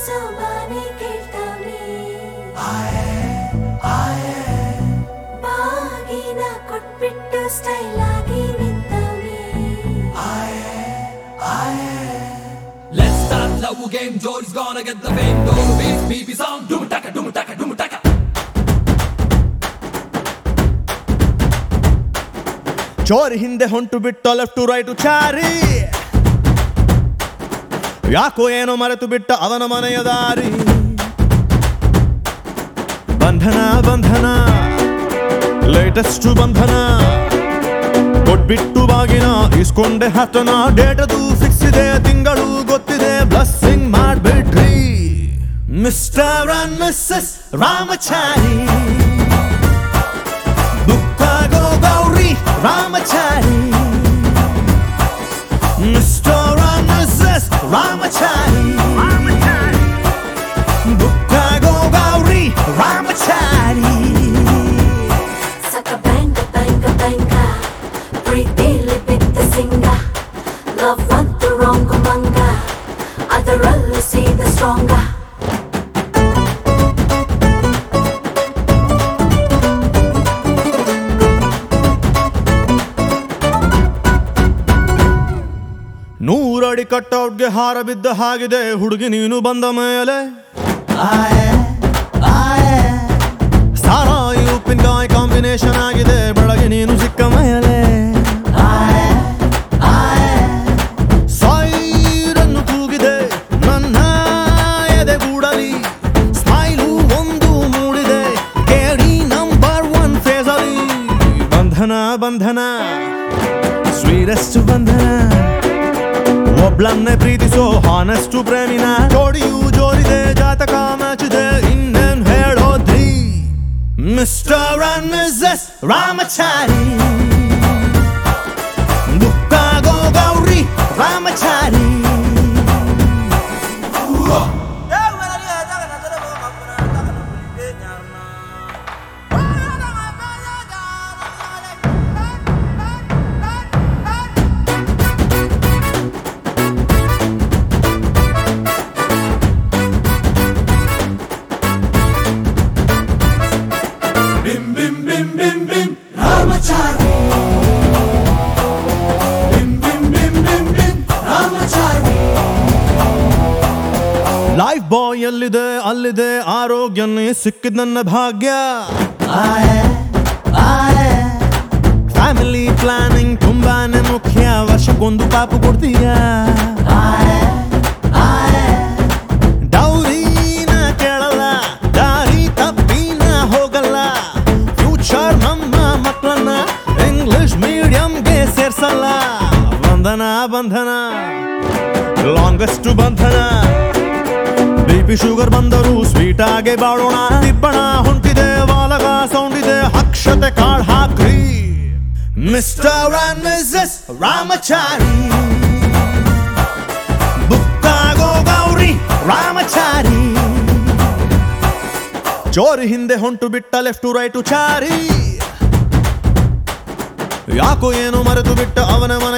ಸೋಬಾನೆ ಕೇಳ್ತಾವ್ನೆ ಬಾಗಿನ ಕೊಟ್ಬಿಟ್ಟು ಸ್ಟೈಲ್ ಆಗಿ ನಿಂತವ್ನೆ Let's start love game. Jody's gonna get the fame. Go to beat, BB sound. Doom taka, doom taka, doom taka. ಚೋರಿ ಹಿಂದೆ ಹೊಂಟು ಬಿಟ್ಟು left to right Chari ಯಾಕೋ ಏನೋ ಮರೆತು ಬಿಟ್ಟ ಅವನ ಮನೆಯ ದಾರಿ ಬಂಧನ ಬಂಧನ ಲೇಟೆಸ್ಟ್ ಬಂಧನ ಕೊಟ್ಬಿಟ್ಟು ಬಾಗಿನ ಇಸ್ಕೊಂಡೆ ಹತ್ತನ ಡೇಟದು ಫಿಕ್ಸ್ ಇದೆ ತಿಂಗಳು ಗೊತ್ತಿದೆ ಬ್ಲಸ್ಸಿಂಗ್ ಮಾಡ್ಬಿಟ್ರಿ ಮಿಸ್ಟರ್ ಅಂಡ್ ಮಿಸ್ಸಸ್ ರಾಮಚಾರಿ ಬುಕ್ಕಾಗೋ Gowri Ramachari mister and missus Ramachari ಬುಕ್ಕಾಗೋ ಗೌರಿ ರಾಮಚಾರಿ ಸಕ ಬ್ಯಾಂಗ ಬ್ಯಾಂಗ ಬ್ಯಾಂಗ ಪ್ರೀತಿಲಿ ಬಿದ್ದ ಸಿಂಗ ಲವ್ ಒಂದು ರಾಂಗ್ ಮಂಗ ಅದರಲ್ಲೂ ಸೀದ ಸ್ಟ್ರಾಂಗ ನೂರಡಿ ಕಟ್ಔಟ್ಗೆ ಹಾರ ಬಿದ್ದ ಹಾಗಿದೆ ಹುಡುಗಿ ನೀನು ಬಂದ ಮೇಲೆ ಸಾರಾಯಿ ಉಪ್ಪಿನಕಾಯಿ ಕಾಂಬಿನೇಷನ್ ಆಗಿದೆ ಬೆಳಗ್ಗೆ ನೀನು ಸಿಕ್ಕ ಮೇಲೆ ಸೈರನ್ನು ಕೂಗಿದೆ ನನ್ನ ಎದೆಗೂಡಲಿ ಸ್ಮೈಲು ಒಂದು ಮೂಡಿದೆ ಕೇಳಿ ನಂಬರ್ ಒನ್ ಫೇಸಲಿ ಬಂಧನ ಬಂಧನ ಸ್ವೀರೆಸ್ಟ್ ಬಂಧನ ಒಬ್ಳನ್ನೇ ಪ್ರೀತಿಸೋ ಹಾನೆಸ್ಟ್ ಪ್ರೇಮಿನ ಜೋಡಿಯು ಜೋರಿದೆ ಜಾತಕ ಮ್ಯಾಚಿದೆ ಇನ್ನೇನ್ ಹೇಳೋದ್ರಿ ಮಿಸ್ಟರ್ ಅಂಡ್ ಮಿಸ್ಸಸ್ ರಾಮಚಾರಿ ಬುಕ್ಕಾಗೋ Gowri Ramachari Bim bim bim bim bim. Ramachari. Bim bim bim bim bim. Ramachari. Lifebuoy ಎಲ್ಲಿದೆ ಅಲ್ಲಿದೆ ಆರೋಗ್ಯನೇ ಸಿಕ್ಕಿದ ನನ್ನ ಭಾಗ್ಯ ಫ್ಯಾಮಿಲಿ ಪ್ಲಾನಿಂಗ್ ತುಂಬಾನೇ ಮುಖ್ಯ ವರ್ಷಕ್ಕೊಂದು ಪಾಪು ಕೊಡ್ತೀಯ ಡೌರಿನ ಕೇಳಲ್ಲ ದಾರಿ ತಪ್ಪಿನ ಹೋಗಲ್ಲ ಫ್ಯೂಚರ್ ನಮ್ಮ ಮಕ್ಕಳನ್ನ ಇಂಗ್ಲಿಷ್ ಮೀಡಿಯಂಗೆ ಸೇರ್ಸಲ್ಲ ಬಂಧನ ಬಂಧನ ಲಾಂಗೆಸ್ಟ್ ಬಂಧನ ಬಿ ಪಿ ಶುಗರ್ ಬಂದರೂ ಸ್ವೀಟ್ ಆಗಿ ಬಾಳೋಣ ತಿಪ್ಪಣ ಹೊಂಟಿದೆ ವಾಲಗ ಸೌಂಡ್ ಇದೆ ಅಕ್ಷತೆ ಕಾಳ್ ಹಾಕ್ರಿ ಮಿಸ್ಟರ್ ಅಂಡ್ ಮಿಸ್ಸಸ್ ರಾಮಚಾರಿ ಬುಕ್ಕಾಗೋ ಗೌರಿ ರಾಮಚಾರಿ ಚೋರಿ ಹಿಂದೆ ಹೊಂಟು ಬಿಟ್ಟ ಲೆಫ್ಟ್ ರೈಟು ಚಾರಿ ಯಾಕೋ ಏನು ಮರೆತು ಬಿಟ್ಟ ಅವನ ಮನೆ